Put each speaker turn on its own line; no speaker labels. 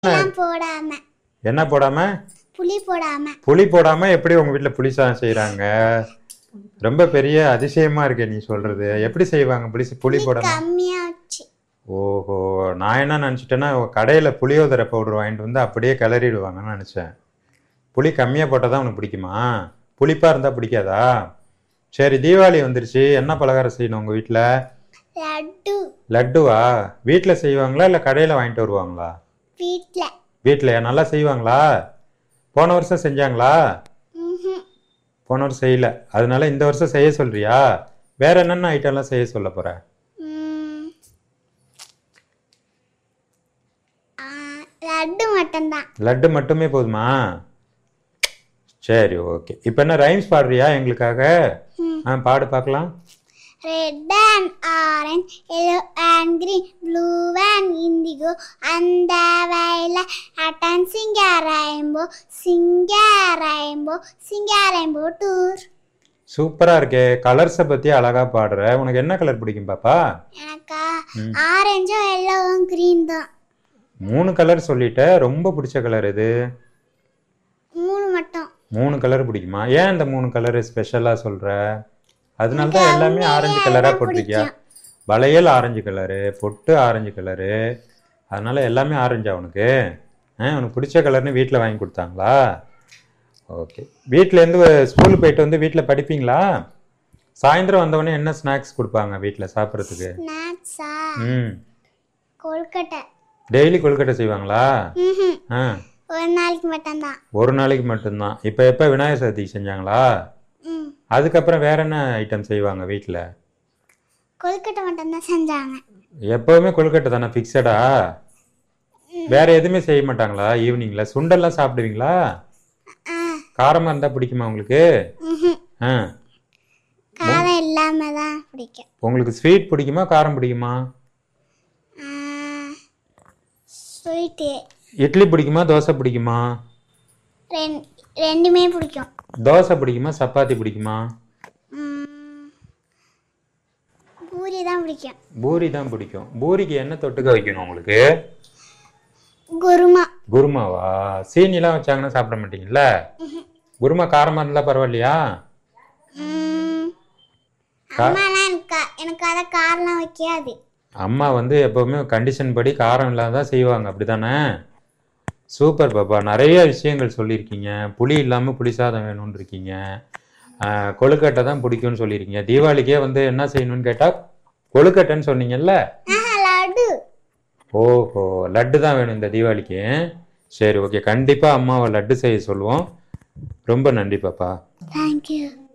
எல்லாம் போடாம
என்ன போடாம
புளி போடாம
புளி போடாம எப்படி உங்க வீட்ல புளி சாதம் செய்றாங்க ரொம்ப பெரிய அதிசயமா இருக்கே நீ சொல்றது எப்படி செய்வாங்க புளி புளி போடாம
கம்மியா வச்சு
ஓஹோ நான் என்ன நினச்சிட்டேன்னா கடையில் புளியோதரை பவுடர் வாங்கிட்டு வந்து அப்படியே கிளறிடுவாங்கன்னு நினச்சேன் புளி கம்மியாக போட்டால் தான் உனக்கு பிடிக்குமா புளிப்பாக இருந்தால் பிடிக்காதா சரி தீபாவளி வந்துருச்சு என்ன பலகாரம் செய்யணும் உங்கள் வீட்டில்
லட்டு
லட்டுவா வீட்டில் செய்வாங்களா இல்லை கடையில் வாங்கிட்டு வருவாங்களா
வீட்ல
வீட்டில் நல்லா செய்வாங்களா போன வருஷம் செஞ்சாங்களா
ம்ஹும்.
போன வருஷம் செய்யல அதனால இந்த வருஷம் செய்ய சொல்றியா வேற என்னென்ன ஐட்டம்லாம் செய்ய சொல்ல போற
ம். ஆ, லட்டு மட்டும்தான்
லட்டு மட்டுமே போதுமா சரி ஓகே இப்போ என்ன ரைம்ஸ் பாடுறியா எங்களுக்காக
ம்.
ஆ பாடு பார்க்கலாம்
red and orange yellow and green blue and indigo அந்த வயல அட்டன் சிங்க ரெயின்போ சிங்க ரெயின்போ சிங்க ரெயின்போ டூர்
சூப்பரா இருக்கே கலர்ஸை பத்தி அழகா பாடுற உனக்கு என்ன கலர் பிடிக்கும் பாப்பா
எனக்கா
ம்.
ஆரஞ்சும் எல்லோவும் கிரீன் தான்
மூணு கலர் சொல்லிட்ட ரொம்ப பிடிச்ச கலர் இது
மூணு மட்டும்
மூணு கலர் பிடிக்குமா ஏன் இந்த மூணு கலர் ஸ்பெஷலா சொல்ற அதனால தான் எல்லாமே ஆரஞ்சு கலரா போட்டிருக்கியா வளையல் ஆரஞ்சு கலரு பொட்டு ஆரஞ்சு கலரு அதனால எல்லாமே ஆரஞ்சா உனக்கு ஆ உனக்கு பிடிச்ச கலர்னு வீட்டில் வாங்கி கொடுத்தாங்களா ஓகே வீட்டிலேருந்து ஸ்கூலுக்கு போயிட்டு வந்து வீட்டில் படிப்பீங்களா சாயந்தரம் வந்தவொடனே என்ன ஸ்நாக்ஸ் கொடுப்பாங்க வீட்டில் சாப்பிட்றதுக்கு
ஸ்நாக்ஸா
ம்
கொல்கட்டை
டெய்லி கொழுக்கட்டை செய்வாங்களா
ம்ஹும்.
ஆ
ஒரு நாளைக்கு மட்டும்தான்
ஒரு நாளைக்கு மட்டும்தான் இப்போ எப்போ விநாயகர் சதுர்த்திக்கு செஞ்சாங்களா
ம்
அதுக்கப்புறம் வேற என்ன ஐட்டம் செய்வாங்க வீட்டில்
கொல்கட்டை மட்டும்தான் செஞ்சாங்க
எப்பவுமே கொழுக்கட்டை தானே ஃபிக்ஸடா வேற எதுவுமே செய்ய மாட்டாங்களா ஈவினிங்ல சுண்டெல்லாம் சாப்பிடுவீங்களா
ஆ
காரமா இருந்தா பிடிக்குமா உங்களுக்கு
ம்ஹும்.
ஆ
காரம் இல்லாம தான் பிடிக்கும்
உங்களுக்கு ஸ்வீட் பிடிக்குமா காரம் பிடிக்குமா
ஸ்வீட்டு
இட்லி பிடிக்குமா தோசை பிடிக்குமா
ரெண் ரெண்டுமே பிடிக்கும்
தோசை பிடிக்குமா சப்பாத்தி பிடிக்குமா
ம், பூரி தான் பிடிக்கும்
பூரி தான் பிடிக்கும் பூரிக்கு என்ன தொட்டுக்க வைக்கணும் உங்களுக்கு
குருமா
குருமாவா சீனிலாம் வச்சாங்கன்னா சாப்பிட மாட்டீங்கல்ல குருமா காரமா இருந்தா பரவாயில்லையா
ம், அம்மாலாம் எனக்கு கா- எனக்கு அதை காரெலாம் வைக்காது
அம்மா வந்து எப்பவுமே கண்டிஷன் படி காரம் இல்லாத தான் செய்வாங்க அப்படிதானே சூப்பர் பாப்பா நிறைய விஷயங்கள் சொல்லியிருக்கீங்க புளி இல்லாமல் புளி சாதம் வேணும்னு இருக்கீங்க ஆஹ், கொழுக்கட்டை தான் பிடிக்கும்னு சொல்லியிருக்கீங்க தீபாவளிக்கே வந்து என்ன செய்யணும்னு கேட்டால் கொழுக்கட்டைன்னு சொன்னீங்கல்ல
ஆஹா லட்டு
ஓஹோ லட்டு தான் வேணும் இந்த தீபாவளிக்கு சரி ஓகே கண்டிப்பாக அம்மாவை லட்டு செய்ய சொல்லுவோம் ரொம்ப நன்றி பாப்பா
தேங்க்யூ